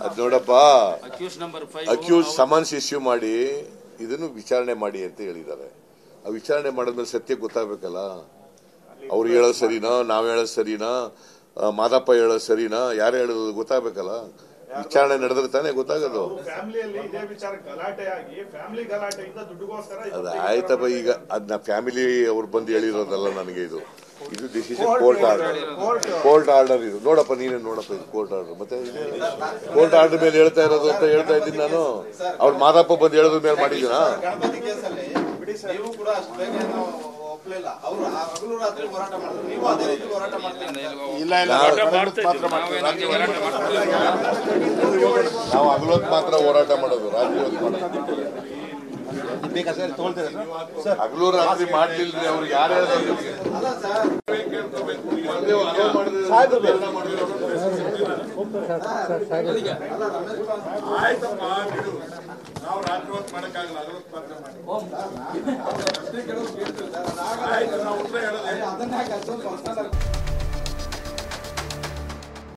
ಅದ್ ನೋಡಪ್ಪ accused number five accused summons issue ಮಾಡಿ ಇದನ್ನು ವಿಚಾರಣೆ ಮಾಡಿ ಅಂತ ಹೇಳಿದ್ದಾರೆ ಆ ವಿಚಾರಣೆ ಮಾಡಿದ್ಮೇಲೆ ಸತ್ಯ ಗೊತ್ತಾಗಬೇಕಲ್ಲ ಅವ್ರು ಹೇಳೋದು ಸರಿನಾ ನಾವ್ ಹೇಳೋದು ಸರಿನಾ ಆ, ಮಾದಪ್ಪ ಹೇಳೋದು ಸರಿನಾ ಯಾರು ಹೇಳೋದು ಗೊತ್ತಾಗಬೇಕಲ್ಲ ವಿಚಾರಣೆ ನಡೆದ್ರೆ ತಾನೇ ಗೊತ್ತಾಗೋದು ಫ್ಯಾಮಿಲಿಯಲ್ಲಿ ಇದೇ ವಿಚಾರ ಗಲಾಟೆ ಆಗಿ ಫ್ಯಾಮಿಲಿ ಗಲಾಟೆಯಿಂದ ದುಡ್ಡುಗೋಸ್ಕರ ಅದು ಇವತ್ತು ಈ ಆಯ್ತಪ್ಪ ಈಗ ಅದನ್ನ ಫ್ಯಾಮಿಲಿ ಅವ್ರು ಬಂದು ಹೇಳಿರೋದಲ್ಲ ನನಗೆ ಇದು ಇದು decision court order court order ಇದು ನೋಡಪ್ಪ ನೀನೇ ನೋಡಪ್ಪ ಇದು ಕೋರ್ಟ್ ಆರ್ಡರ್ ಮತ್ತೆ ಕೋರ್ಟ್ ಆರ್ಡರ್ ಮೇಲೆ ಹೇಳ್ತಾ ಇರೋದು ಅಂತ ಹೇಳ್ತಾ ಇದ್ದೀನಿ ನಾನು ಅವ್ರು ಮಾದಪ್ಪ ಬಂದು ಹೇಳೋದ್ರ ಮೇಲೆ ಮಾಡಿದ್ದೀನಾ ಗಣಪತಿ ಕೇಸಲ್ಲಿ ನೀವು ಕೂಡ ಅಷ್ಟು ಬೇಗ ಏನೋ ಒಪ್ಲಿಲ್ಲ ಅವರು ಹಗಲು ರಾತ್ರಿ ಹೋರಾಟ ಮಾಡಿದ್ರು ನೀವು ಅದೇ ರೀತಿ ಹೋರಾಟ ಮಾಡ್ತೀರಿ ಇಲ್ಲ ಇಲ್ಲ ನಾವು ಹಗಲೊತ್ತು ಮಾತ್ರ ಹೋರಾಟ ಮಾಡೋದು ರಾತ್ರಿ ಹೊತ್ತು ಮಾಡೋದು ಹಗಲು ರಾತ್ರಿ ಮಾಡ್ಲಿಲ್ಲ ಅವ್ರಿಗೆ ಯಾರು ಹೇಳಿದ್ರು ಅಲ್ಲ ಸರ್ ನೀವು allow ಮಾಡಿದ್ರೆ ಎಲ್ಲ ಮಾಡಿದ್ರು. ಆಯ್ತಪ್ಪ ಬಿಡು ನಾವು ರಾತ್ರಿ ಹೊತ್ತು ಮಾಡಕ್ಕಾಗಲ್ಲ ಹಗಲೊತ್ತು ಮಾತ್ರ ಮಾಡಿ ಆಯ್ತು ನಾವು ಉತ್ತರ ಹೇಳೋದು ಅದನ್ನ ಯಾಕೆ ಅಷ್ಟೊಂದು ಪರ್ಸನಲ್